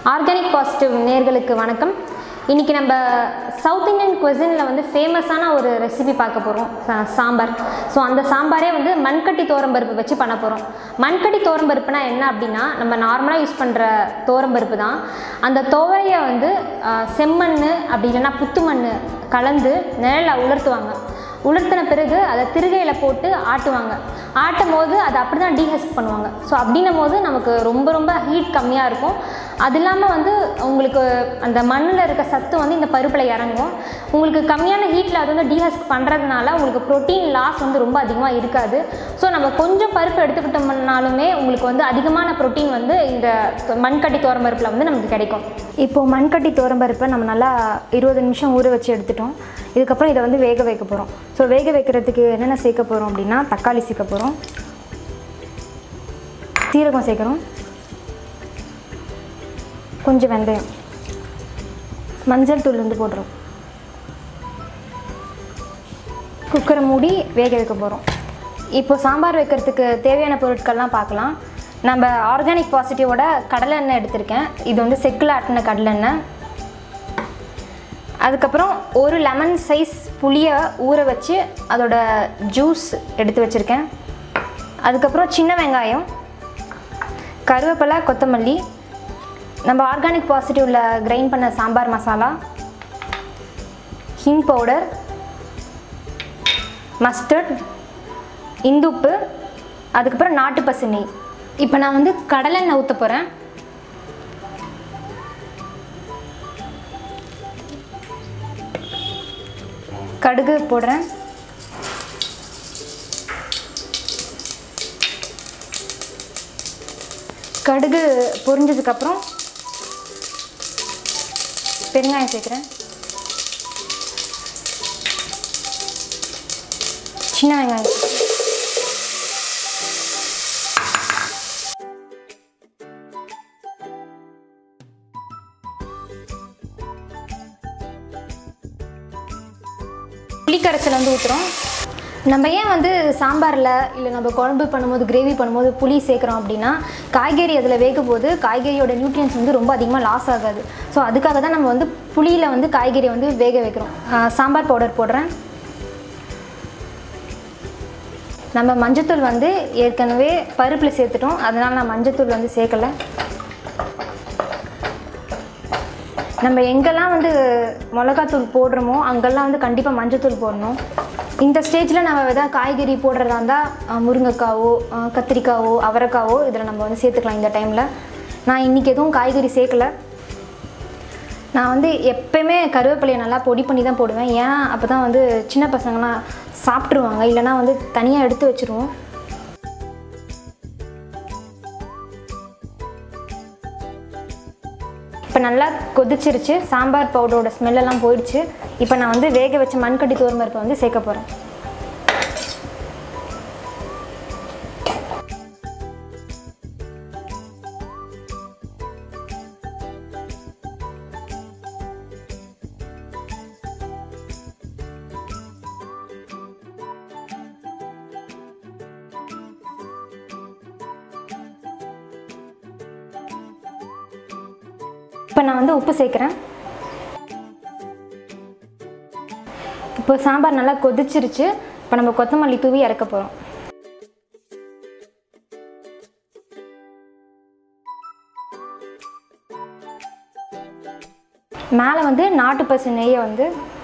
Organic positive நேர்களுக்கு வணக்கம் இன்றைக்கி நம்ம சவுத் இந்தியன் குவசினில் வந்து ஃபேமஸான ஒரு ரெசிபி பார்க்க போகிறோம் சாம்பார் ஸோ அந்த சாம்பாரே வந்து மண்கட்டி தோரம்பருப்பு வச்சு பண்ண போகிறோம் மண்கட்டி தோரம்பருப்புனா என்ன அப்படின்னா நம்ம நார்மலாக யூஸ் பண்ணுற தோரம்பருப்பு தான் அந்த துவையை வந்து ஆஹ், செம்மண் அப்படி இல்லைன்னா புத்து மண் கலந்து நிழலில் உலர்த்துவாங்க உலர்த்தின பிறகு அதை திருகையில் போட்டு ஆட்டுவாங்க ஆட்டும் போது அதை அப்படி தான் டீஹஸ்க் பண்ணுவாங்க ஸோ அப்படின்னும் போது நமக்கு ரொம்ப ரொம்ப ஹீட் கம்மியாக இருக்கும் அது இல்லாமல் வந்து உங்களுக்கு அந்த மண்ணில் இருக்க சத்து வந்து இந்த பருப்பில் இறங்கும் உங்களுக்கு கம்மியான ஹீட்டில் அது வந்து டீஹஸ்க் பண்ணுறதுனால உங்களுக்கு ப்ரோட்டீன் லாஸ் வந்து ரொம்ப அதிகமாக இருக்காது ஸோ நம்ம கொஞ்சம் பருப்பு எடுத்துக்கிட்டோம்னாலுமே உங்களுக்கு வந்து அதிகமான ப்ரோட்டீன் வந்து இந்த மண்கட்டி தோரம்பருப்பில் வந்து நமக்கு கிடைக்கும் இப்போது மண்கட்டி தோரம்பருப்பை நம்ம நல்லா இருபது நிமிஷம் ஊற வச்சு எடுத்துட்டோம் இதுக்கப்புறம் இதை வந்து வேக வைக்க போகிறோம் ஸோ வேக வைக்கிறதுக்கு என்னென்ன சேர்க்க போகிறோம் அப்படின்னா தக்காளி சேர்க்க போகிறோம் சீரகம் சேர்க்குறோம் கொஞ்சம் வெந்தயம் மஞ்சள் தூள் வந்து போடுறோம் குக்கரை மூடி வேக வைக்க போகிறோம் இப்போ சாம்பார் வைக்கிறதுக்கு தேவையான பொருட்கள்லாம் பார்க்கலாம் நம்ம ஆர்கானிக் பாசிட்டிவோட கடலை எண்ணெய் எடுத்திருக்கேன் இது வந்து செக்கில் ஆட்டின கடலை எண்ணெய் அதுக்கப்புறம் ஒரு லெமன் சைஸ் புளியை ஊற வச்சு அதோட ஜூஸ் எடுத்து வச்சுருக்கேன் அதுக்கப்புறம் சின்ன வெங்காயம் கருவேப்பிலை கொத்தமல்லி நம்ம ஆர்கானிக் பாசிட்டிவில் கிரைண்ட் பண்ண சாம்பார் மசாலா ஹிங் பவுடர் மஸ்டர்ட் இந்துப்பு அதுக்கப்புறம் நாட்டு பசு நெய் இப்போ நான் வந்து கடலெண்ணெய் ஊற்ற போகிறேன் கடுகு போடுறேன் கடுகு பொரிஞ்சதுக்கப்புறம் பெருங்காயம் சேர்க்குறேன் சின்ன வெங்காயம் சேர்க்கிறேன். புளிக்கரைசல் வந்து ஊற்றுறோம் நம்ம ஏன் வந்து சாம்பாரில் இல்லை நம்ம குழம்பு பண்ணும்போது கிரேவி பண்ணும்போது புளி சேர்க்குறோம் அப்படின்னா காய்கறி அதில் வேகும் போது காய்கறியோட நியூட்ரியன்ஸ் வந்து ரொம்ப அதிகமாக லாஸ் ஆகாது ஸோ அதுக்காக தான் நம்ம வந்து புளியில் வந்து காய்கறியை வந்து வேக வைக்கிறோம் ஆஹ் சாம்பார் பவுடர் போடுறேன் நம்ம மஞ்சத்தூள் வந்து ஏற்கனவே பருப்பில் சேர்த்துட்டோம் அதனால் நான் மஞ்சத்தூள் வந்து சேர்க்கலை நம்ம எங்கெல்லாம் வந்து மிளகாத்தூள் போடுறோமோ அங்கெல்லாம் வந்து கண்டிப்பாக மஞ்சத்தூள் போடணும் இந்த ஸ்டேஜில் நம்ம எதாவது காய்கறி போடுறதா இருந்தால் அஹ், முருங்கைக்காவோ அஹ், கத்திரிக்காவோ அவரைக்காவோ இதில் நம்ம வந்து சேர்த்துக்கலாம் இந்த டைமில் நான் இன்றைக்கி எதுவும் காய்கறி சேர்க்கல நான் வந்து எப்பயுமே கருவேப்பிலையை நல்லா பொடி பண்ணி தான் போடுவேன் ஏன் அப்போ தான் வந்து சின்ன பசங்களாம் சாப்பிட்ருவாங்க இல்லைனா வந்து தனியாக எடுத்து வச்சுருவோம் இப்போ நல்லா கொதிச்சிருச்சு சாம்பார் பவுடரோட ஸ்மெல்லெல்லாம் போயிடுச்சு இப்போ நான் வந்து வேக வச்ச மண்கட்டி தோர்மருப்பை வந்து சேர்க்க போகிறேன் இப்போ நான் வந்து உப்பு சேர்க்குறேன் இப்போ சாம்பார் நல்லா கொதிச்சிருச்சு இப்போ நம்ம கொத்தமல்லி தூவி இறக்க போகிறோம் மேலே வந்து நாட்டு பசு நெய்யை வந்து